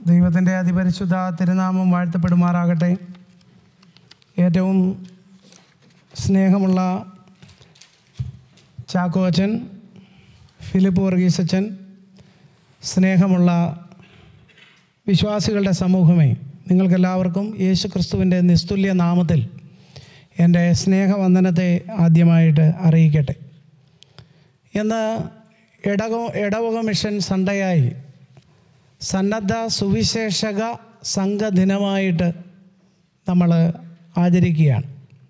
ദൈവത്തിൻ്റെ അതിപരിശുദ്ധ തിരുനാമം വാഴ്ത്തപ്പെടുമാറാകട്ടെ ഏറ്റവും സ്നേഹമുള്ള ചാക്കോ അച്ഛൻ ഫിലിപ്പ് വർഗീസ് അച്ഛൻ സ്നേഹമുള്ള വിശ്വാസികളുടെ സമൂഹമേ നിങ്ങൾക്കെല്ലാവർക്കും യേശു ക്രിസ്തുവിൻ്റെ നിസ്തുല്യ നാമത്തിൽ എൻ്റെ സ്നേഹവന്ദനത്തെ ആദ്യമായിട്ട് അറിയിക്കട്ടെ ഇന്ന് ഇടവ ഇടവക മിഷൻ സൺഡേയായി സന്നദ്ധ സുവിശേഷക സംഘദിനമായിട്ട് നമ്മൾ ആചരിക്കുകയാണ്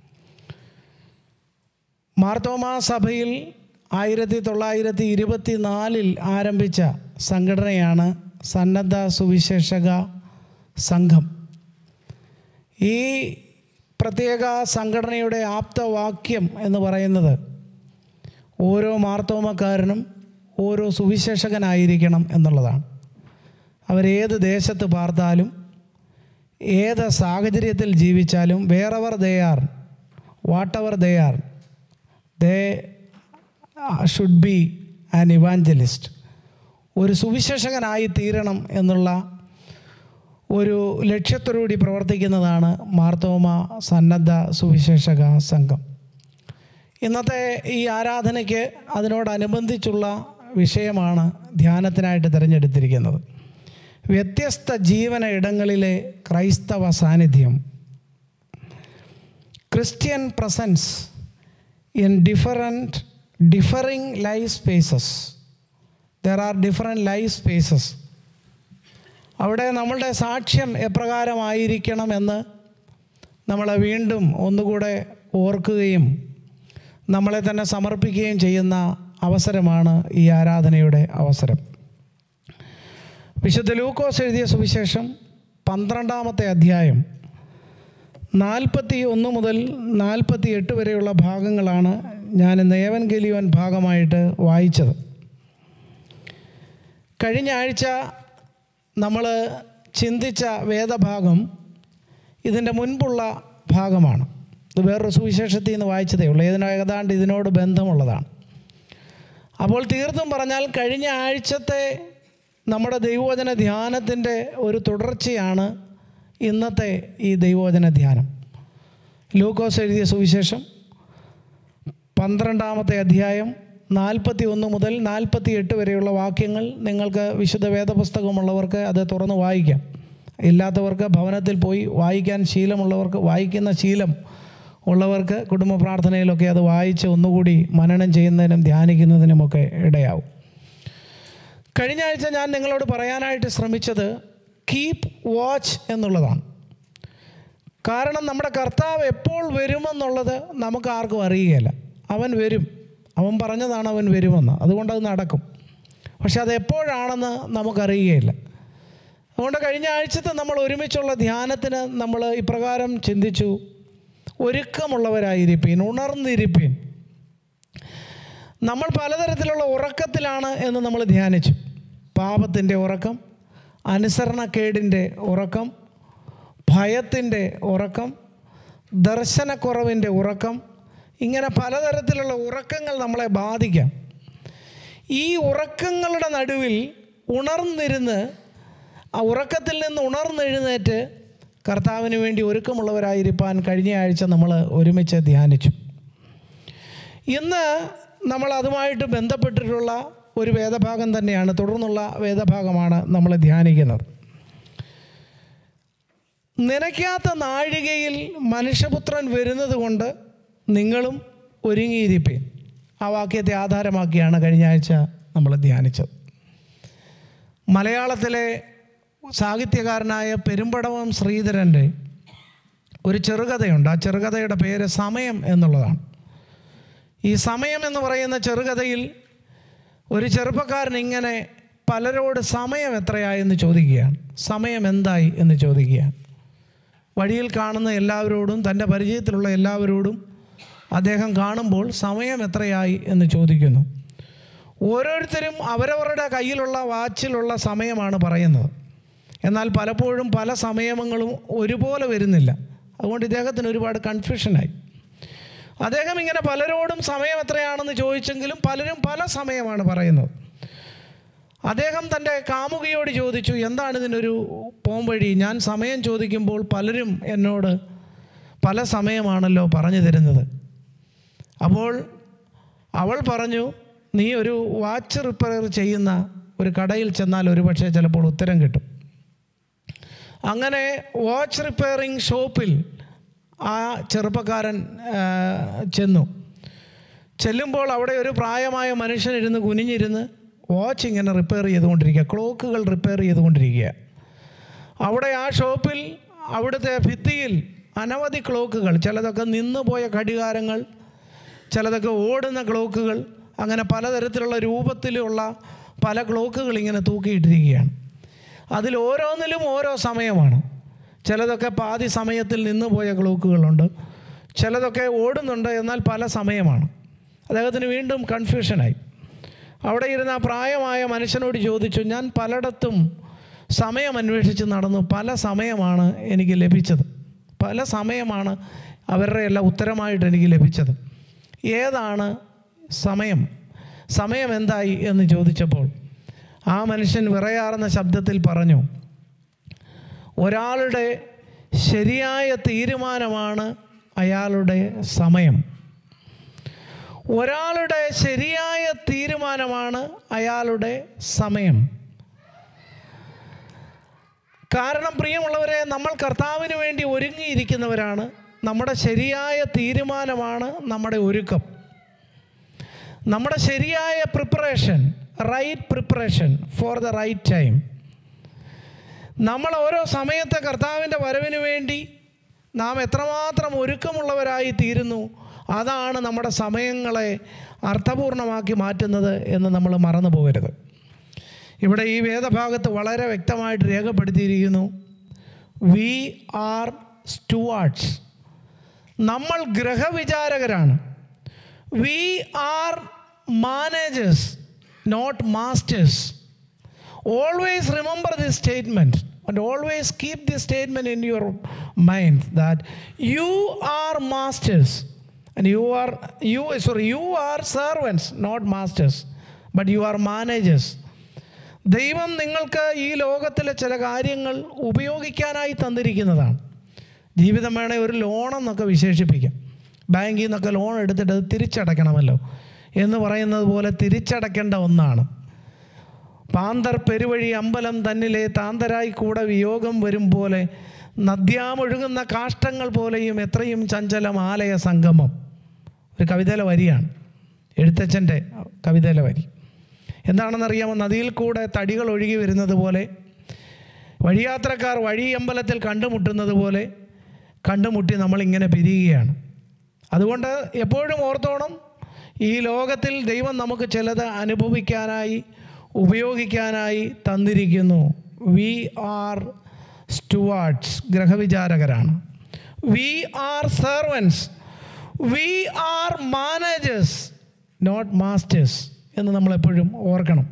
മാർത്തോമാ സഭയിൽ ആയിരത്തി തൊള്ളായിരത്തി ഇരുപത്തി നാലിൽ ആരംഭിച്ച സംഘടനയാണ് സന്നദ്ധ സുവിശേഷക സംഘം ഈ പ്രത്യേക സംഘടനയുടെ ആപ്തവാക്യം എന്ന് പറയുന്നത് ഓരോ മാർത്തോമക്കാരനും ഓരോ സുവിശേഷകനായിരിക്കണം എന്നുള്ളതാണ് അവരേത് ദേശത്ത് പാർത്താലും ഏത് സാഹചര്യത്തിൽ ജീവിച്ചാലും wherever they are whatever they are they should be an evangelist ഒരു സുവിശേഷകനായി തീരണം എന്നുള്ള ഒരു ലക്ഷ്യത്തോടുകൂടി പ്രവർത്തിക്കുന്നതാണ് മാർത്തോമ സന്നദ്ധ സുവിശേഷക സംഘം ഇന്നത്തെ ഈ ആരാധനയ്ക്ക് അതിനോടനുബന്ധിച്ചുള്ള വിഷയമാണ് ധ്യാനത്തിനായിട്ട് തിരഞ്ഞെടുത്തിരിക്കുന്നത് വ്യത്യസ്ത ജീവന ഇടങ്ങളിലെ ക്രൈസ്തവ സാന്നിധ്യം Christian presence in different differing life spaces there are different life spaces അവിടെ നമ്മളുടെ സാക്ഷ്യം എപ്രകാരമായിരിക്കണമെന്ന് നമ്മൾ വീണ്ടും ഒന്നുകൂടെ ഓർക്കുകയും നമ്മളെ തന്നെ സമർപ്പിക്കുകയും ചെയ്യുന്ന അവസരമാണ് ഈ ആരാധനയുടെ അവസരം വിശുദ്ധ ലൂക്കോസ് എഴുതിയ സുവിശേഷം പന്ത്രണ്ടാമത്തെ അധ്യായം നാൽപ്പത്തി ഒന്ന് മുതൽ നാൽപ്പത്തി എട്ട് വരെയുള്ള ഭാഗങ്ങളാണ് ഞാൻ ഇന്ന് ഏവൻഗലിയോൻ ഭാഗമായിട്ട് വായിച്ചത് കഴിഞ്ഞ ആഴ്ച നമ്മൾ ചിന്തിച്ച വേദഭാഗം ഇതിൻ്റെ മുൻപുള്ള ഭാഗമാണ് ഇത് വേറൊരു സുവിശേഷത്തിൽ നിന്ന് വായിച്ചതേ ഉള്ളൂ ഇതിന് ഏതാണ്ട് ഇതിനോട് ബന്ധമുള്ളതാണ് അപ്പോൾ തീർത്തും പറഞ്ഞാൽ കഴിഞ്ഞ ആഴ്ചത്തെ നമ്മുടെ ദൈവവചന ധ്യാനത്തിൻ്റെ ഒരു തുടർച്ചയാണ് ഇന്നത്തെ ഈ ദൈവവചന ധ്യാനം ലൂക്കോസ് എഴുതിയ സുവിശേഷം പന്ത്രണ്ടാമത്തെ അധ്യായം നാൽപ്പത്തി ഒന്ന് മുതൽ നാൽപ്പത്തി എട്ട് വരെയുള്ള വാക്യങ്ങൾ നിങ്ങൾക്ക് വിശുദ്ധ വേദപുസ്തകമുള്ളവർക്ക് അത് തുറന്ന് വായിക്കാം ഇല്ലാത്തവർക്ക് ഭവനത്തിൽ പോയി വായിക്കാൻ ശീലമുള്ളവർക്ക് വായിക്കുന്ന ശീലം ഉള്ളവർക്ക് കുടുംബ പ്രാർത്ഥനയിലൊക്കെ അത് വായിച്ച് ഒന്നുകൂടി മനനം ചെയ്യുന്നതിനും ധ്യാനിക്കുന്നതിനുമൊക്കെ ഇടയാവും കഴിഞ്ഞ ആഴ്ച ഞാൻ നിങ്ങളോട് പറയാനായിട്ട് ശ്രമിച്ചത് കീപ്പ് വാച്ച് എന്നുള്ളതാണ് കാരണം നമ്മുടെ കർത്താവ് എപ്പോൾ വരുമെന്നുള്ളത് നമുക്ക് ആർക്കും അറിയുകയില്ല അവൻ വരും അവൻ പറഞ്ഞതാണ് അവൻ വരുമെന്ന് അതുകൊണ്ട് അത് നടക്കും പക്ഷെ അത് എപ്പോഴാണെന്ന് നമുക്കറിയുകയില്ല അതുകൊണ്ട് കഴിഞ്ഞ ആഴ്ചത്തെ നമ്മൾ ഒരുമിച്ചുള്ള ധ്യാനത്തിന് നമ്മൾ ഇപ്രകാരം ചിന്തിച്ചു ഒരുക്കമുള്ളവരായിരിപ്പീൻ ഉണർന്നിരിപ്പീൻ നമ്മൾ പലതരത്തിലുള്ള ഉറക്കത്തിലാണ് എന്ന് നമ്മൾ ധ്യാനിച്ചു പാപത്തിൻ്റെ ഉറക്കം അനുസരണക്കേടിൻ്റെ ഉറക്കം ഭയത്തിൻ്റെ ഉറക്കം ദർശനക്കുറവിൻ്റെ ഉറക്കം ഇങ്ങനെ പലതരത്തിലുള്ള ഉറക്കങ്ങൾ നമ്മളെ ബാധിക്കാം ഈ ഉറക്കങ്ങളുടെ നടുവിൽ ഉണർന്നിരുന്ന് ആ ഉറക്കത്തിൽ നിന്ന് ഉണർന്നെഴുന്നേറ്റ് കർത്താവിന് വേണ്ടി ഒരുക്കമുള്ളവരായിരിക്കാൻ കഴിഞ്ഞ ആഴ്ച നമ്മൾ ഒരുമിച്ച് ധ്യാനിച്ചു ഇന്ന് നമ്മൾ അതുമായിട്ട് ബന്ധപ്പെട്ടിട്ടുള്ള ഒരു വേദഭാഗം തന്നെയാണ് തുടർന്നുള്ള വേദഭാഗമാണ് നമ്മൾ ധ്യാനിക്കുന്നത് നനയ്ക്കാത്ത നാഴികയിൽ മനുഷ്യപുത്രൻ വരുന്നത് കൊണ്ട് നിങ്ങളും ഒരുങ്ങിയിരിപ്പീൻ ആ വാക്യത്തെ ആധാരമാക്കിയാണ് കഴിഞ്ഞ ആഴ്ച നമ്മൾ ധ്യാനിച്ചത് മലയാളത്തിലെ സാഹിത്യകാരനായ പെരുമ്പടവം ശ്രീധരൻ്റെ ഒരു ചെറുകഥയുണ്ട് ആ ചെറുകഥയുടെ പേര് സമയം എന്നുള്ളതാണ് ഈ സമയം എന്ന് പറയുന്ന ചെറുകഥയിൽ ഒരു ചെറുപ്പക്കാരൻ ഇങ്ങനെ പലരോട് സമയം എത്രയായെന്ന് ചോദിക്കുകയാണ് സമയം എന്തായി എന്ന് ചോദിക്കുകയാണ് വഴിയിൽ കാണുന്ന എല്ലാവരോടും തൻ്റെ പരിചയത്തിലുള്ള എല്ലാവരോടും അദ്ദേഹം കാണുമ്പോൾ സമയം എത്രയായി എന്ന് ചോദിക്കുന്നു ഓരോരുത്തരും അവരവരുടെ കയ്യിലുള്ള വാച്ചിലുള്ള സമയമാണ് പറയുന്നത് എന്നാൽ പലപ്പോഴും പല സമയങ്ങളും ഒരുപോലെ വരുന്നില്ല അതുകൊണ്ട് ഇദ്ദേഹത്തിന് ഒരുപാട് കൺഫ്യൂഷനായി അദ്ദേഹം ഇങ്ങനെ പലരോടും സമയം എത്രയാണെന്ന് ചോദിച്ചെങ്കിലും പലരും പല സമയമാണ് പറയുന്നത് അദ്ദേഹം തൻ്റെ കാമുകിയോട് ചോദിച്ചു എന്താണ് ഇതിനൊരു പോംവഴി ഞാൻ സമയം ചോദിക്കുമ്പോൾ പലരും എന്നോട് പല സമയമാണല്ലോ പറഞ്ഞു തരുന്നത് അപ്പോൾ അവൾ പറഞ്ഞു നീ ഒരു വാച്ച് റിപ്പയർ ചെയ്യുന്ന ഒരു കടയിൽ ചെന്നാൽ ഒരുപക്ഷെ ചിലപ്പോൾ ഉത്തരം കിട്ടും അങ്ങനെ വാച്ച് റിപ്പയറിംഗ് ഷോപ്പിൽ ആ ചെറുപ്പക്കാരൻ ആ, ചെന്നു ചെല്ലുമ്പോൾ അവിടെ ഒരു പ്രായമായ മനുഷ്യനിരുന്ന് കുനിഞ്ഞിരുന്ന് വാച്ച് ഇങ്ങനെ റിപ്പയർ ചെയ്തുകൊണ്ടിരിക്കുക ക്ലോക്കുകൾ റിപ്പയർ ചെയ്തുകൊണ്ടിരിക്കുക അവിടെ ആ ഷോപ്പിൽ അവിടുത്തെ ഭിത്തിയിൽ അനവധി ക്ലോക്കുകൾ ചിലതൊക്കെ നിന്ന് പോയ ഘടികാരങ്ങൾ ചിലതൊക്കെ ഓടുന്ന ക്ലോക്കുകൾ അങ്ങനെ പലതരത്തിലുള്ള രൂപത്തിലുള്ള പല ക്ലോക്കുകൾ ഇങ്ങനെ തൂക്കിയിട്ടിരിക്കുകയാണ് അതിൽ ഓരോന്നിലും ഓരോ സമയമാണ് ചിലതൊക്കെ പാതി സമയത്തിൽ നിന്ന് പോയ ക്ലോക്കുകളുണ്ട് ചിലതൊക്കെ ഓടുന്നുണ്ട് എന്നാൽ പല സമയമാണ് അദ്ദേഹത്തിന് വീണ്ടും കൺഫ്യൂഷനായി അവിടെ ഇരുന്ന ആ പ്രായമായ മനുഷ്യനോട് ചോദിച്ചു ഞാൻ പലയിടത്തും സമയം അന്വേഷിച്ച് നടന്നു പല സമയമാണ് എനിക്ക് ലഭിച്ചത് പല സമയമാണ് അവരുടെ എല്ലാം ഉത്തരമായിട്ട് എനിക്ക് ലഭിച്ചത് ഏതാണ് സമയം സമയം എന്തായി എന്ന് ചോദിച്ചപ്പോൾ ആ മനുഷ്യൻ വിറയാർന്ന ശബ്ദത്തിൽ പറഞ്ഞു ഒരാളുടെ ശരിയായ തീരുമാനമാണ് അയാളുടെ സമയം ഒരാളുടെ ശരിയായ തീരുമാനമാണ് അയാളുടെ സമയം കാരണം പ്രിയമുള്ളവരെ നമ്മൾ കർത്താവിന് വേണ്ടി ഒരുങ്ങിയിരിക്കുന്നവരാണ് നമ്മുടെ ശരിയായ തീരുമാനമാണ് നമ്മുടെ ഒരുക്കം നമ്മുടെ ശരിയായ preparation right preparation for the right time നമ്മൾ ഓരോ സമയത്തെ കർത്താവിൻ്റെ വരവിന് വേണ്ടി നാം എത്രമാത്രം ഒരുക്കമുള്ളവരായി തീരുന്നു അതാണ് നമ്മുടെ സമയങ്ങളെ അർത്ഥപൂർണമാക്കി മാറ്റുന്നത് എന്ന് നമ്മൾ മറന്നു പോകരുത് ഇവിടെ ഈ വേദഭാഗത്ത് വളരെ വ്യക്തമായിട്ട് രേഖപ്പെടുത്തിയിരിക്കുന്നു വി ആർ സ്റ്റുവാർഡ്സ് നമ്മൾ ഗ്രഹവിചാരകരാണ് we are managers not masters always remember this statement and always keep this statement in your mind that you are masters and you are you sorry you are servants not masters but you are managers ദൈവം നിങ്ങൾക്ക് ഈ ലോകത്തിലെ ചില കാര്യങ്ങൾ ഉപയോഗിക്കാനായി തന്നിരിക്കുന്നതാണ് ജീവിതം വേണേൽ ഒരു ലോണെന്നൊക്കെ വിശേഷിപ്പിക്കാം ബാങ്കിൽ നിന്നൊക്കെ ലോൺ എടുത്തിട്ട് അത് തിരിച്ചടയ്ക്കണമല്ലോ എന്ന് പറയുന്നത് പോലെ തിരിച്ചടയ്ക്കേണ്ട ഒന്നാണ് പാന്തർ പെരുവഴി അമ്പലം തന്നിലെ താന്തരായി കൂടെ വിയോഗം വരും പോലെ നദ്യാമൊഴുകുന്ന കാഷ്ടങ്ങൾ പോലെയും എത്രയും ചഞ്ചലം ആലയ സംഗമം ഒരു കവിതയിലെ വരിയാണ് എഴുത്തച്ഛൻ്റെ കവിതയിലെ വരി എന്താണെന്നറിയാമോ നദിയിൽ കൂടെ തടികൾ ഒഴുകി വരുന്നത് പോലെ വഴിയാത്രക്കാർ വഴി അമ്പലത്തിൽ കണ്ടുമുട്ടുന്നത് പോലെ കണ്ടുമുട്ടി നമ്മളിങ്ങനെ പിരിയുകയാണ് അതുകൊണ്ട് എപ്പോഴും ഓർത്തോണം ഈ ലോകത്തിൽ ദൈവം നമുക്ക് ചിലത് അനുഭവിക്കാനായി ഉപയോഗിക്കാനായി തന്നിരിക്കുന്നു വി ആർ സ്റ്റുവാർഡ്സ് ഗ്രഹവിചാരകരാണ് we are servants we are managers not masters എന്ന് നമ്മളെപ്പോഴും ഓർക്കണം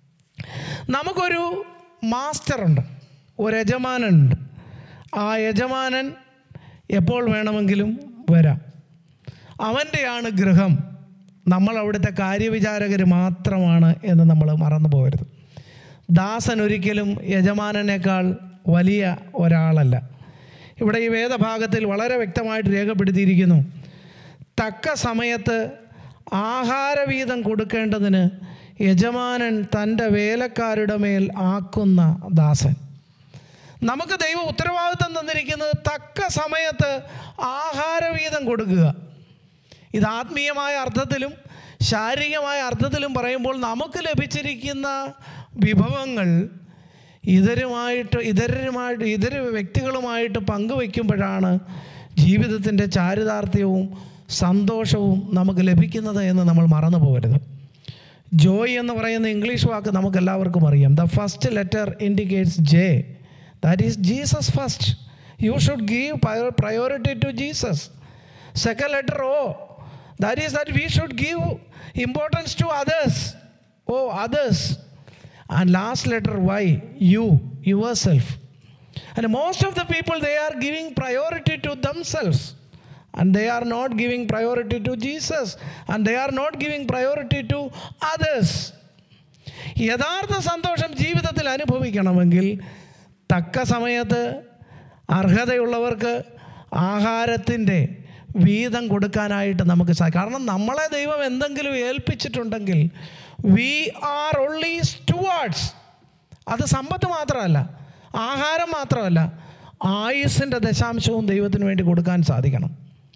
നമുക്കൊരു മാസ്റ്ററുണ്ട് ഒരു യജമാനുണ്ട് ആ യജമാനൻ എപ്പോൾ വേണമെങ്കിലും വരാം അവൻ്റെയാണ് ഗൃഹം നമ്മൾ അവിടുത്തെ കാര്യവിചാരകർ മാത്രമാണ് എന്ന് നമ്മൾ മറന്നു പോകരുത് ദാസൻ ഒരിക്കലും യജമാനനേക്കാൾ വലിയ ഒരാളല്ല ഇവിടെ ഈ വേദഭാഗത്തിൽ വളരെ വ്യക്തമായിട്ട് രേഖപ്പെടുത്തിയിരിക്കുന്നു തക്ക സമയത്ത് ആഹാരവീതം കൊടുക്കേണ്ടതിന് യജമാനൻ തൻ്റെ വേലക്കാരുടെ മേൽ ആക്കുന്ന ദാസൻ നമുക്ക് ദൈവം ഉത്തരവാദിത്തം തന്നിരിക്കുന്നത് തക്ക സമയത്ത് ആഹാരവീതം കൊടുക്കുക ഇത് ആത്മീയമായ അർത്ഥത്തിലും ശാരീരികമായ അർത്ഥത്തിലും പറയുമ്പോൾ നമുക്ക് ലഭിച്ചിരിക്കുന്ന വിഭവങ്ങൾ ഇതരുമായിട്ട് ഇതരുമായിട്ട് ഇതര വ്യക്തികളുമായിട്ട് പങ്കുവയ്ക്കുമ്പോഴാണ് ജീവിതത്തിൻ്റെ ചാരിതാർത്ഥ്യവും സന്തോഷവും നമുക്ക് ലഭിക്കുന്നത് എന്ന് നമ്മൾ മറന്നു പോകരുത് ജോയ് എന്ന് പറയുന്ന ഇംഗ്ലീഷ് വാക്ക് നമുക്ക് എല്ലാവർക്കും അറിയാം the first letter indicates J that is Jesus first you should give priority to Jesus second letter O that is that we should give importance to others O others and last letter Y you yourself and most of the people they are giving priority to themselves and they are not giving priority to Jesus and they are not giving priority to others യഥാർത്ഥ സന്തോഷം ജീവിതത്തിൽ അനുഭവിക്കണമെങ്കിൽ തക്ക സമയത്ത് അർഹതയുള്ളവർക്ക് ആഹാരത്തിൻ്റെ വീതം കൊടുക്കാനായിട്ട് നമുക്ക് സാധിക്കും കാരണം നമ്മളെ ദൈവം എന്തെങ്കിലും ഏൽപ്പിച്ചിട്ടുണ്ടെങ്കിൽ വി ആർ ഓൺലി സ്റ്റുവാർഡ്സ് അത് സമ്പത്ത് മാത്രമല്ല ആഹാരം മാത്രമല്ല ആയുസ്സിൻ്റെ ദശാംശവും ദൈവത്തിന് വേണ്ടി കൊടുക്കാൻ സാധിക്കണം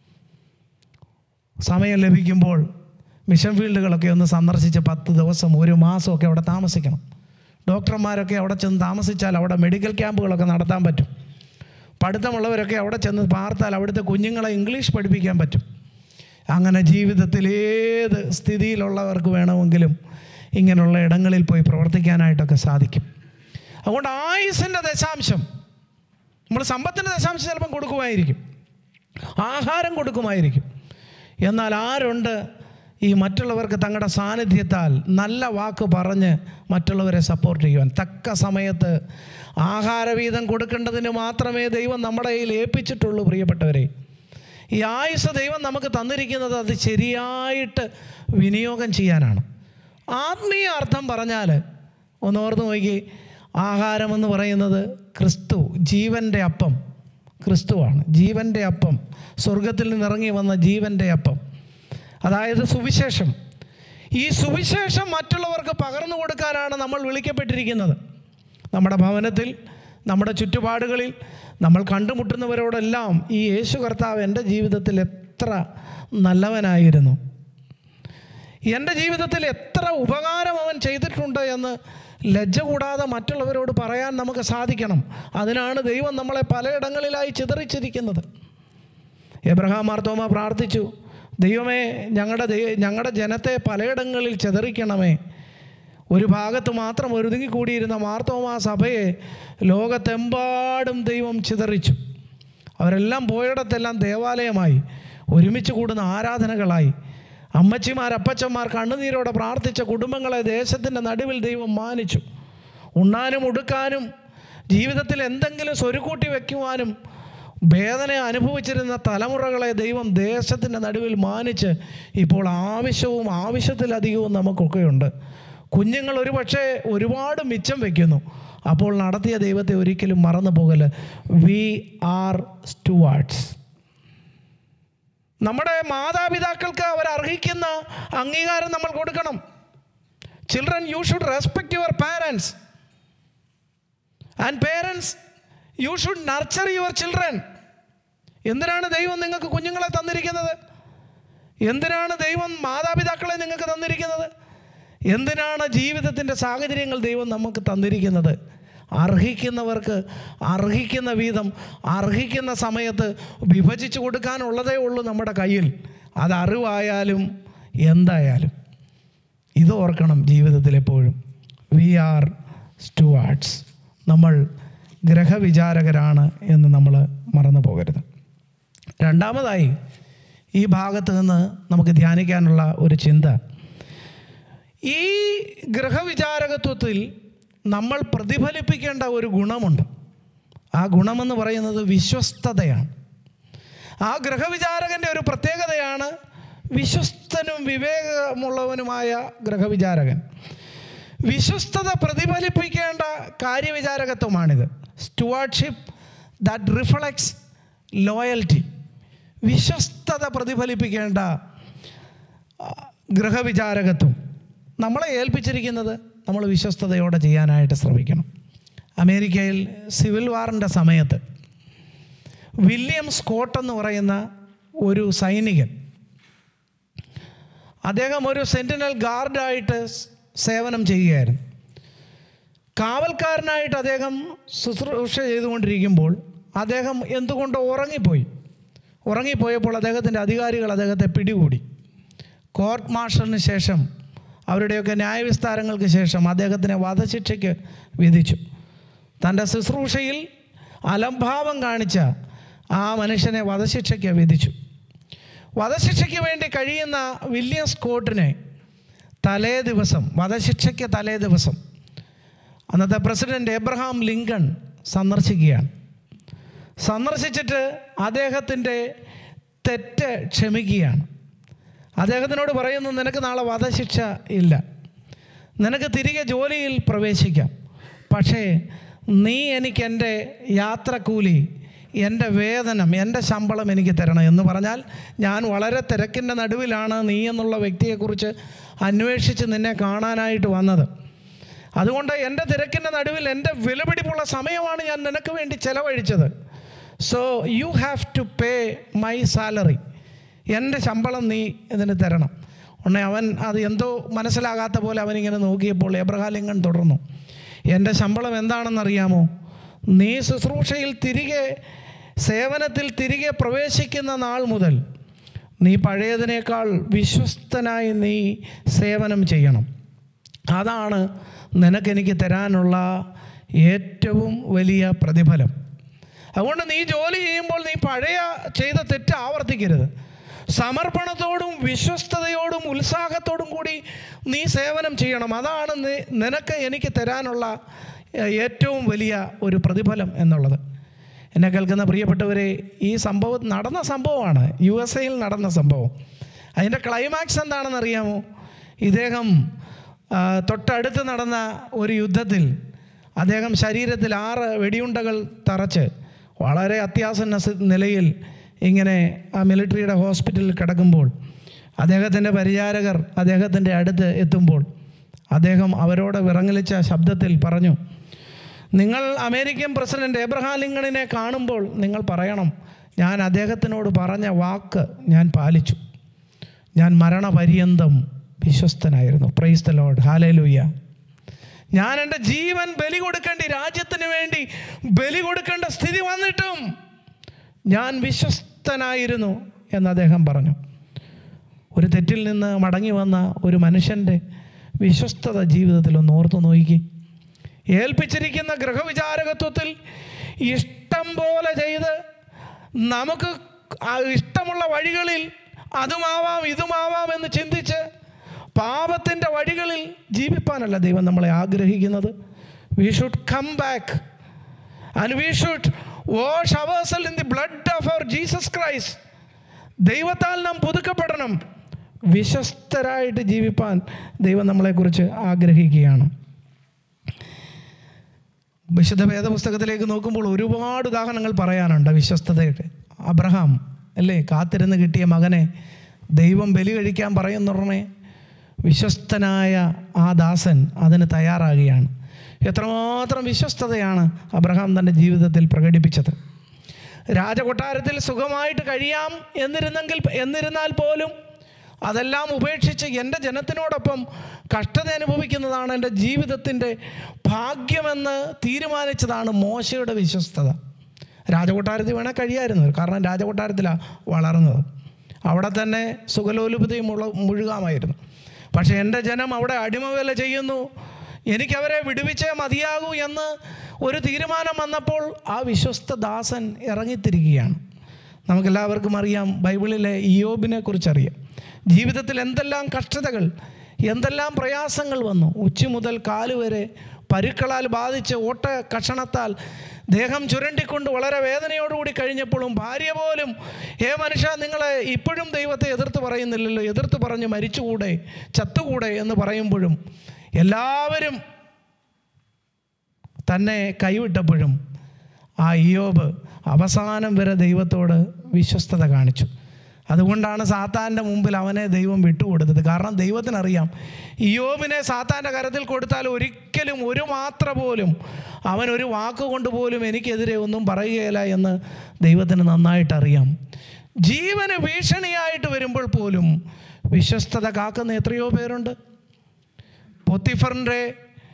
സമയം ലഭിക്കുമ്പോൾ മിഷൻ ഫീൽഡുകളൊക്കെ ഒന്ന് സന്ദർശിച്ച് പത്ത് ദിവസം ഒരു മാസമൊക്കെ അവിടെ താമസിക്കണം ഡോക്ടർമാരൊക്കെ അവിടെ ചെന്ന് താമസിച്ചാൽ അവിടെ മെഡിക്കൽ ക്യാമ്പുകളൊക്കെ നടത്താൻ പറ്റും പഠിത്തമുള്ളവരൊക്കെ അവിടെ ചെന്ന് പാർത്താൽ അവിടുത്തെ കുഞ്ഞുങ്ങളെ ഇംഗ്ലീഷ് പഠിപ്പിക്കാൻ പറ്റും അങ്ങനെ ജീവിതത്തിൽ ഏത് സ്ഥിതിയിലുള്ളവർക്ക് വേണമെങ്കിലും ഇങ്ങനെയുള്ള ഇടങ്ങളിൽ പോയി പ്രവർത്തിക്കാനായിട്ടൊക്കെ സാധിക്കും അതുകൊണ്ട് ആയുസിൻ്റെ ദശാംശം നമ്മൾ സമ്പത്തിൻ്റെ ദശാംശം ചിലപ്പം കൊടുക്കുമായിരിക്കും ആഹാരം കൊടുക്കുമായിരിക്കും എന്നാൽ ആരുണ്ട് ഈ മറ്റുള്ളവർക്ക് തങ്ങളുടെ സാന്നിധ്യത്താൽ നല്ല വാക്ക് പറഞ്ഞ് മറ്റുള്ളവരെ സപ്പോർട്ട് ചെയ്യുവാൻ തക്ക സമയത്ത് ആഹാരവീതം കൊടുക്കേണ്ടതിന് മാത്രമേ ദൈവം നമ്മുടെ കയ്യിൽ ഏൽപ്പിച്ചിട്ടുള്ളൂ പ്രിയപ്പെട്ടവരെ ഈ ആയുസ് ദൈവം നമുക്ക് തന്നിരിക്കുന്നത് അത് ശരിയായിട്ട് വിനിയോഗം ചെയ്യാനാണ് ആത്മീയ അർത്ഥം പറഞ്ഞാൽ ഒന്ന് ഓർത്ത് നോക്കി ആഹാരമെന്ന് പറയുന്നത് ക്രിസ്തു ജീവൻ്റെ അപ്പം ക്രിസ്തുവാണ് ജീവൻ്റെ അപ്പം സ്വർഗത്തിൽ നിന്നിറങ്ങി വന്ന ജീവൻ്റെ അപ്പം അതായത് സുവിശേഷം ഈ സുവിശേഷം മറ്റുള്ളവർക്ക് പകർന്നു കൊടുക്കാനാണ് നമ്മൾ വിളിക്കപ്പെട്ടിരിക്കുന്നത് നമ്മുടെ ഭവനത്തിൽ നമ്മുടെ ചുറ്റുപാടുകളിൽ നമ്മൾ കണ്ടുമുട്ടുന്നവരോടെല്ലാം ഈ യേശു കർത്താവ് എൻ്റെ ജീവിതത്തിൽ എത്ര നല്ലവനായിരുന്നു എൻ്റെ ജീവിതത്തിൽ എത്ര ഉപകാരം അവൻ ചെയ്തിട്ടുണ്ട് എന്ന് ലജ്ജ കൂടാതെ മറ്റുള്ളവരോട് പറയാൻ നമുക്ക് സാധിക്കണം അതിനാണ് ദൈവം നമ്മളെ പലയിടങ്ങളിലായി ചിതറിച്ചിരിക്കുന്നത് എബ്രഹാം മാർത്തോമ പ്രാർത്ഥിച്ചു ദൈവമേ ഞങ്ങളുടെ ദൈ- ഞങ്ങളുടെ ജനത്തെ പലയിടങ്ങളിൽ ചിതറിക്കണമേ ഒരു ഭാഗത്ത് മാത്രം ഒരുതുങ്ങിക്കൂടിയിരുന്ന മാർത്തോമ സഭയെ ലോകത്തെമ്പാടും ദൈവം ചിതറിച്ചു അവരെല്ലാം പോയിടത്തെല്ലാം ദേവാലയമായി ഒരുമിച്ച് കൂടുന്ന ആരാധനകളായി അമ്മച്ചിമാർ അപ്പച്ചന്മാർ കണ്ണുനീരോടെ പ്രാർത്ഥിച്ച കുടുംബങ്ങളെ ദേശത്തിൻ്റെ നടുവിൽ ദൈവം മാനിച്ചു ഉണ്ണാനും ഉടുക്കാനും ജീവിതത്തിൽ എന്തെങ്കിലും സ്വരുക്കൂട്ടി വയ്ക്കുവാനും വേദന അനുഭവിച്ചിരുന്ന തലമുറകളെ ദൈവം ദേശത്തിൻ്റെ നടുവിൽ മാനിച്ച് ഇപ്പോൾ ആവശ്യവും ആവശ്യത്തിലധികവും നമുക്കൊക്കെയുണ്ട് കുഞ്ഞുങ്ങൾ ഒരു പക്ഷേ ഒരുപാട് മിച്ചം വയ്ക്കുന്നു അപ്പോൾ നടത്തിയ ദൈവത്തെ ഒരിക്കലും മറന്നു പോകല് വി ആർ സ്റ്റുവാർഡ്സ് നമ്മുടെ മാതാപിതാക്കൾക്ക് അവർ അർഹിക്കുന്ന അംഗീകാരം നമ്മൾ കൊടുക്കണം children you should respect your parents and parents you should nurture your children എന്തിനാണ് ദൈവം നിങ്ങൾക്ക് കുഞ്ഞുങ്ങളെ തന്നിരിക്കുന്നത് എന്തിനാണ് ദൈവം മാതാപിതാക്കളെ നിങ്ങൾക്ക് തന്നിരിക്കുന്നത് എന്തിനാണ് ജീവിതത്തിൻ്റെ സാഹചര്യങ്ങൾ ദൈവം നമുക്ക് തന്നിരിക്കുന്നത് അർഹിക്കുന്നവർക്ക് അർഹിക്കുന്ന വീതം അർഹിക്കുന്ന സമയത്ത് വിഭജിച്ച് കൊടുക്കാനുള്ളതേ ഉള്ളൂ നമ്മുടെ കയ്യിൽ അത് അറിവായാലും എന്തായാലും ഇത് ഓർക്കണം ജീവിതത്തിൽ എപ്പോഴും വി ആർ സ്റ്റുവാർഡ്സ് നമ്മൾ ഗ്രഹവിചാരകരാണ് എന്ന് നമ്മൾ മറന്നു പോകരുത് രണ്ടാമതായി ഈ ഭാഗത്ത് നിന്ന് നമുക്ക് ധ്യാനിക്കാനുള്ള ഒരു ചിന്ത ഈ ഗ്രഹവിചാരകത്വത്തിൽ നമ്മൾ പ്രതിഫലിപ്പിക്കേണ്ട ഒരു ഗുണമുണ്ട് ആ ഗുണമെന്ന് പറയുന്നത് വിശ്വസ്തതയാണ് ആ ഗ്രഹവിചാരകൻ്റെ ഒരു പ്രത്യേകതയാണ് വിശ്വസ്തനും വിവേകമുള്ളവനുമായ ഗ്രഹവിചാരകൻ വിശ്വസ്തത പ്രതിഫലിപ്പിക്കേണ്ട കാര്യവിചാരകത്വമാണിത് സ്റ്റുവാർഡ്ഷിപ്പ് ദാറ്റ് റിഫ്ലക്ട്സ് ലോയൽറ്റി വിശ്വസ്തത പ്രതിഫലിപ്പിക്കേണ്ട ആ, ഗൃഹവിചാരകത്വം നമ്മളെ ഏൽപ്പിച്ചിരിക്കുന്നത് നമ്മൾ വിശ്വസ്തതയോടെ ചെയ്യാനായിട്ട് ശ്രമിക്കണം അമേരിക്കയിൽ സിവിൽ വാറിൻ്റെ സമയത്ത് വില്യം സ്കോട്ട് എന്ന് പറയുന്ന ഒരു സൈനികൻ അദ്ദേഹം ഒരു സെൻറ്റിനൽ ഗാർഡായിട്ട് സേവനം ചെയ്യുകയായിരുന്നു കാവൽക്കാരനായിട്ട് അദ്ദേഹം ശുശ്രൂഷ ചെയ്തുകൊണ്ടിരിക്കുമ്പോൾ അദ്ദേഹം എന്തുകൊണ്ടോ ഉറങ്ങിപ്പോയി ഉറങ്ങിപ്പോയപ്പോൾ അദ്ദേഹത്തിൻ്റെ അധികാരികൾ അദ്ദേഹത്തെ പിടികൂടി കോർട്ട് മാർഷലിന് ശേഷം അവരുടെയൊക്കെ ന്യായവിസ്താരങ്ങൾക്ക് ശേഷം അദ്ദേഹത്തിനെ വധശിക്ഷയ്ക്ക് വിധിച്ചു തൻ്റെ ശുശ്രൂഷയിൽ അലംഭാവം കാണിച്ച ആ മനുഷ്യനെ വധശിക്ഷയ്ക്ക് വിധിച്ചു വധശിക്ഷയ്ക്ക് വേണ്ടി കഴിയുന്ന വില്യം സ്കോട്ടിനെ തലേ ദിവസം വധശിക്ഷയ്ക്ക് തലേ ദിവസം അന്നത്തെ പ്രസിഡന്റ് എബ്രഹാം ലിങ്കൺ സന്ദർശിക്കുകയാണ് സന്ദർശിച്ചിട്ട് അദ്ദേഹത്തിൻ്റെ തെറ്റ് ക്ഷമിക്കുകയാണ് അദ്ദേഹത്തിനോട് പറയുന്നു നിനക്ക് നാളെ വധശിക്ഷ ഇല്ല നിനക്ക് തിരികെ ജോലിയിൽ പ്രവേശിക്കാം പക്ഷേ നീ എനിക്ക് എൻ്റെ യാത്രക്കൂലി എൻ്റെ വേതനം എൻ്റെ ശമ്പളം എനിക്ക് തരണം എന്ന് പറഞ്ഞാൽ ഞാൻ വളരെ തിരക്കിൻ്റെ നടുവിലാണ് നീ എന്നുള്ള വ്യക്തിയെക്കുറിച്ച് അന്വേഷിച്ച് നിന്നെ കാണാനായിട്ട് വന്നത് അതുകൊണ്ട് എൻ്റെ തിരക്കിൻ്റെ നടുവിൽ എൻ്റെ വിലപിടിപ്പുള്ള സമയമാണ് ഞാൻ നിനക്ക് വേണ്ടി ചെലവഴിച്ചത് so you have to pay my salary എൻ്റെ ശമ്പളം നീ ഇതിന് തരണം ഉടനെ അവൻ അത് എന്തോ മനസ്സിലാകാത്ത പോലെ അവനിങ്ങനെ നോക്കിയപ്പോൾ എബ്രഹാം ലിങ്കൺ തുടർന്നു എൻ്റെ ശമ്പളം എന്താണെന്നറിയാമോ നീ ശുശ്രൂഷയിൽ തിരികെ സേവനത്തിൽ തിരികെ പ്രവേശിക്കുന്ന നാൾ മുതൽ നീ പഴയതിനേക്കാൾ വിശ്വസ്തനായി നീ സേവനം ചെയ്യണം അതാണ് നിനക്കെനിക്ക് തരാനുള്ള ഏറ്റവും വലിയ പ്രതിഫലം അതുകൊണ്ട് നീ ജോലി ചെയ്യുമ്പോൾ നീ പഴയ ചെയ്ത തെറ്റ് ആവർത്തിക്കരുത് സമർപ്പണത്തോടും വിശ്വസ്തയോടും ഉത്സാഹത്തോടും കൂടി നീ സേവനം ചെയ്യണം അതാണ് നി- നിനക്ക് എനിക്ക് തരാനുള്ള ഏഹ്, ഏറ്റവും വലിയ ഒരു പ്രതിഫലം എന്നുള്ളത് എന്നെ കേൾക്കുന്ന പ്രിയപ്പെട്ടവരെ ഈ സംഭവം നടന്ന സംഭവമാണ് യു എസ് എയിൽ നടന്ന സംഭവം അതിൻ്റെ ക്ലൈമാക്സ് എന്താണെന്ന് അറിയാമോ ഇദ്ദേഹം ആ, തൊട്ടടുത്ത് നടന്ന ഒരു യുദ്ധത്തിൽ അദ്ദേഹം ശരീരത്തിൽ ആറ് വെടിയുണ്ടകൾ തറച്ച് വളരെ അത്യാസന്ന സി- നിലയിൽ ഇങ്ങനെ ആ മിലിറ്ററിയുടെ ഹോസ്പിറ്റലിൽ കിടക്കുമ്പോൾ അദ്ദേഹത്തിൻ്റെ പരിചാരകർ അദ്ദേഹത്തിൻ്റെ അടുത്ത് എത്തുമ്പോൾ അദ്ദേഹം അവരോട് വിറങ്ങലിച്ച ശബ്ദത്തിൽ പറഞ്ഞു നിങ്ങൾ അമേരിക്കൻ പ്രസിഡന്റ് എബ്രഹാം ലിങ്കണിനെ കാണുമ്പോൾ നിങ്ങൾ പറയണം ഞാൻ അദ്ദേഹത്തിനോട് പറഞ്ഞ വാക്ക് ഞാൻ പാലിച്ചു ഞാൻ മരണപര്യന്തം വിശ്വസ്തനായിരുന്നു പ്രൈസ് ദ ലോഡ് ഹാലലൂയ ഞാൻ എൻ്റെ ജീവൻ ബലി കൊടുക്കേണ്ടി രാജ്യത്തിന് വേണ്ടി ബലി കൊടുക്കേണ്ട സ്ഥിതി വന്നിട്ടും ഞാൻ വിശ്വസ്തനായിരുന്നു എന്ന് അദ്ദേഹം പറഞ്ഞു ഒരു തെറ്റിൽ നിന്ന് മടങ്ങി വന്ന ഒരു മനുഷ്യൻ്റെ വിശ്വസ്തത ജീവിതത്തിൽ ഒന്ന് ഓർത്തു നോക്കി ഏൽപ്പിച്ചിരിക്കുന്ന ഗൃഹവിചാരകത്വത്തിൽ ഇഷ്ടം പോലെ ചെയ്ത് നമുക്ക് ആ ഇഷ്ടമുള്ള വഴികളിൽ അതുമാവാം ഇതുമാവാം എന്ന് ചിന്തിച്ച് പാപത്തിൻ്റെ വഴികളിൽ ജീവിപ്പാനല്ല ദൈവം നമ്മളെ ആഗ്രഹിക്കുന്നത് we should come back and we should wash ourselves in the blood of our Jesus Christ ദൈവത്താൽ നാം പുതുക്കപ്പെടണം വിശ്വസ്തരായിട്ട് ജീവിപ്പാൻ ദൈവം നമ്മളെക്കുറിച്ച് ആഗ്രഹിക്കുകയാണ് വിശുദ്ധ വേദപുസ്തകത്തിലേക്ക് നോക്കുമ്പോൾ ഒരുപാട് ഉദാഹരണങ്ങൾ പറയാനുണ്ട് വിശ്വസ്തതയുടെ അബ്രഹാം അല്ലേ കാത്തിരുന്ന് കിട്ടിയ മകനെ ദൈവം ബലി കഴിക്കാൻ പറയുന്നുടനെ വിശ്വസ്തനായ ആ ദാസൻ അതിന് തയ്യാറാകുകയാണ് എത്രമാത്രം വിശ്വസ്തതയാണ് അബ്രഹാം തൻ്റെ ജീവിതത്തിൽ പ്രകടിപ്പിച്ചത് രാജകൊട്ടാരത്തിൽ സുഖമായിട്ട് കഴിയാം എന്നിരുന്നെങ്കിൽ എന്നിരുന്നാൽ പോലും അതെല്ലാം ഉപേക്ഷിച്ച് എൻ്റെ ജനത്തിനോടൊപ്പം കഷ്ടത അനുഭവിക്കുന്നതാണ് എൻ്റെ ജീവിതത്തിൻ്റെ ഭാഗ്യമെന്ന് തീരുമാനിച്ചതാണ് മോശയുടെ വിശ്വസ്തത രാജകൊട്ടാരത്തിൽ വേണേൽ കഴിയായിരുന്നു കാരണം രാജകൊട്ടാരത്തിലാണ് വളർന്നത് അവിടെ തന്നെ സുഖലോലുപതയും മുള മുഴുകാമായിരുന്നു പക്ഷേ എൻ്റെ ജനം അവിടെ അടിമവേല ചെയ്യുന്നു എനിക്കവരെ വിടുവിച്ചേ മതിയാകൂ എന്ന് ഒരു തീരുമാനം വന്നപ്പോൾ ആ വിശ്വസ്ത ദാസൻ ഇറങ്ങിത്തിരിക്കുകയാണ് നമുക്കെല്ലാവർക്കും അറിയാം ബൈബിളിലെ ഇയോബിനെ കുറിച്ചറിയാം ജീവിതത്തിൽ എന്തെല്ലാം കഷ്ടതകൾ എന്തെല്ലാം പ്രയാസങ്ങൾ വന്നു ഉച്ച മുതൽ കാല് വരെ പരുക്കളാൽ ബാധിച്ച് ഓട്ട കഷണത്താൽ ദേഹം ചുരണ്ടിക്കൊണ്ട് വളരെ വേദനയോടുകൂടി കഴിഞ്ഞപ്പോഴും ഭാര്യ പോലും ഏ മനുഷ്യ നിങ്ങളെ ഇപ്പോഴും ദൈവത്തെ എതിർത്ത് പറയുന്നില്ലല്ലോ എതിർത്ത് പറഞ്ഞ് മരിച്ചുകൂടെ ചത്തുകൂടെ എന്ന് പറയുമ്പോഴും എല്ലാവരും തന്നെ കൈവിട്ടപ്പോഴും ആ ഇയോബ് അവസാനം വരെ ദൈവത്തോട് വിശ്വസ്തത കാണിച്ചു അതുകൊണ്ടാണ് സാത്താൻ്റെ മുമ്പിൽ അവനെ ദൈവം വിട്ടുകൊടുത്തത് കാരണം ദൈവത്തിനറിയാം ഇയോബിനെ സാത്താൻ്റെ കരത്തിൽ കൊടുത്താൽ ഒരിക്കലും ഒരു മാത്ര പോലും അവൻ ഒരു വാക്കുകൊണ്ട് പോലും എനിക്കെതിരെ ഒന്നും പറയുകയില്ല എന്ന് ദൈവത്തിന് നന്നായിട്ടറിയാം ജീവന് ഭീഷണിയായിട്ട് വരുമ്പോൾ പോലും വിശ്വസ്തത കാക്കുന്ന എത്രയോ പേരുണ്ട് പൊത്തിഫറിൻ്റെ